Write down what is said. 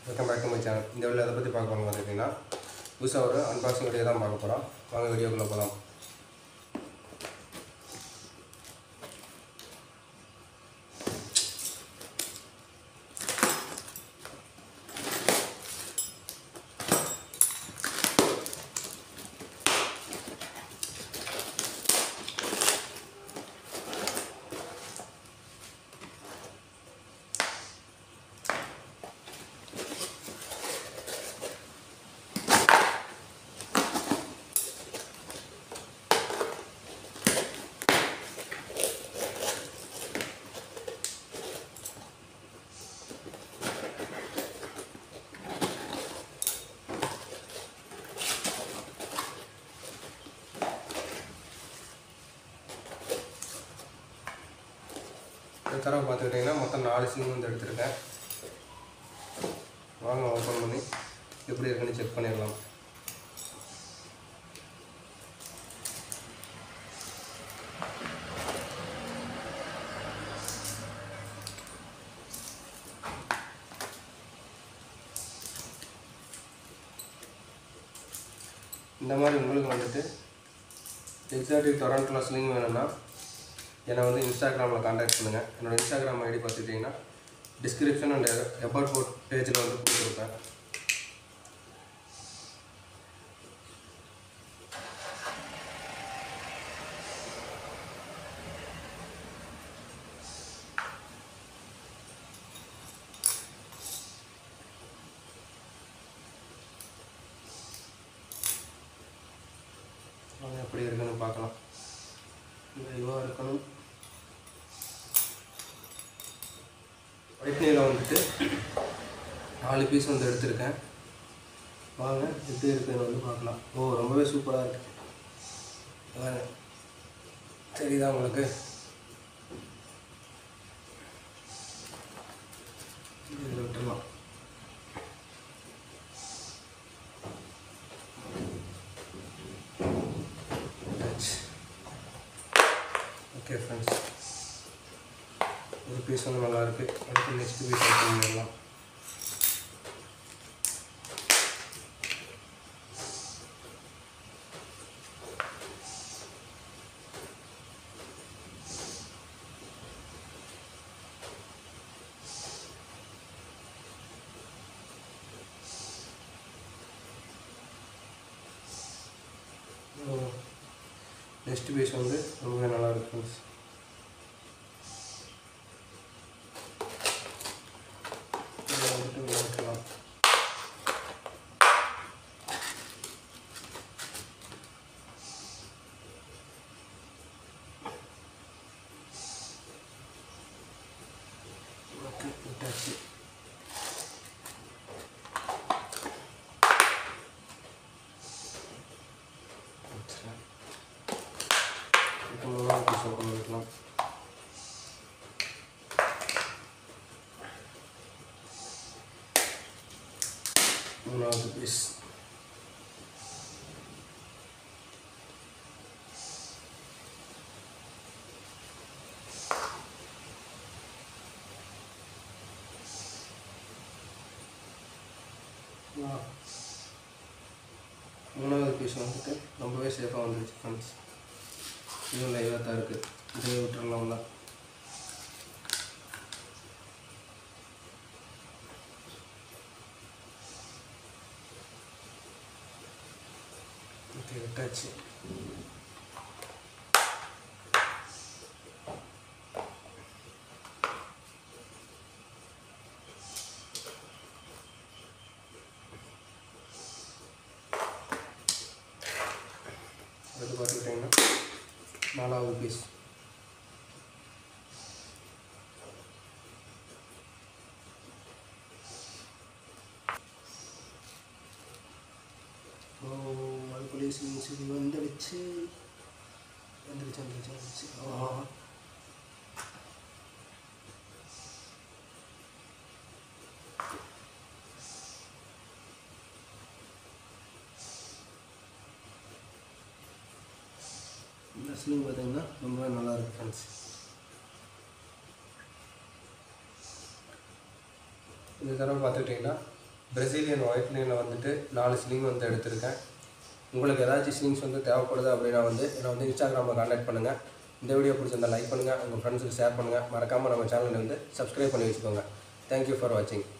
Welcome back to my channel இந்த video எதை பற்றி பார்க்க போகிறோம் பார்த்தீங்கன்னா புதுசாக ஒரு அன்பாக்சிங் வீடியோ தான் பார்க்க போகிறோம் வாங்க வீடியோக்குள்ளே போகலாம் இந்த தடவை பார்த்துக்கிட்டிங்கன்னா மொத்தம் நாலு சிம் வந்து எடுத்திருக்கேன் வாங்க ஓப்பன் பண்ணி எப்படி இருக்குன்னு செக் பண்ணிடலாம் இந்த மாதிரி உங்களுக்கு வந்துட்டு எக்ஸாக்டிவ் டொரண்ட் கிளாஸ் லிங்க் வேணும்னா என்னை வந்து இன்ஸ்டாகிராமில் காண்டாக்ட் பண்ணுங்கள் என்னோடய இன்ஸ்டாகிராம் ஐடி பார்த்துட்டிங்கன்னா டிஸ்கிரிப்ஷன் அண்ட் எபவுட் போட் பேஜில் வந்து கொடுத்துருப்பேன் வாங்க எப்படி இருக்குன்னு பார்க்கலாம் இதுவாக இருக்கணும் ஒயிட்னியில் வந்துட்டு நாலு பீஸ் வந்து எடுத்திருக்கேன் வாங்க எப்படி இருக்குன்னு வந்து பார்க்கலாம் ஓ ரொம்பவே சூப்பராக இருக்கு வாங்க தெரியுதா உங்களுக்கு இதில் விட்டுடலாம் ஓகே ஃப்ரெண்ட்ஸ் ஒரு பீஸ் வந்து நல்லா இருக்கு அடுத்து நெக்ஸ்ட் பீஸ் ஓப்பன் பண்ணிடலாம் நெக்ஸ்ட் பீஸ் வந்து ரொம்பவே நல்லா இருக்கு ஃப்ரெண்ட்ஸ் இதை வந்துட்டு விளக்கலாம் ஓகே விட்டாச்சு வச்சுறேன். இப்போ மூணாவது பீஸ் ஓப்பன் பண்ணிக்கலாம் மூணாவது பீஸ் மூணாவது பீஸ் வந்துட்டு ரொம்பவே சேஃபாக வந்துருச்சு ஃப்ரெண்ட்ஸ் இதுவும் லைவாக தான் இருக்குது இதே விட்டுறலாம்ல ஓகே விட்டாச்சு அடுத்து பார்த்துக்கிட்டிங்கன்னா நாலாவது பீஸ் ஓ அதுக்குள்ளேயே சிங் சிடி வந்துடுச்சு வந்துடுச்சு வந்துடுச்சு வந்துடுச்சு ஓ இந்த ஸ்லிங் பார்த்தீங்கன்னா ரொம்பவே நல்லா இருக்கு ஃப்ரெண்ட்ஸ் இந்த தடவை பார்த்துக்கிட்டிங்கன்னா பிரசீலியன் ஒயிட் லைனில் வந்துட்டு நாலு ஸ்லிங் வந்து எடுத்திருக்கேன் உங்களுக்கு ஏதாச்சும் ஸ்லிங்ஸ் வந்து தேவைப்படுது அப்படின்னா வந்து என்னை வந்து இன்ஸ்டாகிராமில் காண்டாக்ட் பண்ணுங்கள் இந்த வீடியோ பிடிச்சிருந்தா லைக் பண்ணுங்கள் உங்கள் ஃப்ரெண்ட்ஸுக்கு ஷேர் பண்ணுங்கள் மறக்காமல் நம்ம சேனலை வந்து சப்ஸ்கிரைப் பண்ணி வச்சுக்கோங்க தேங்க்யூ ஃபார் வாட்சிங்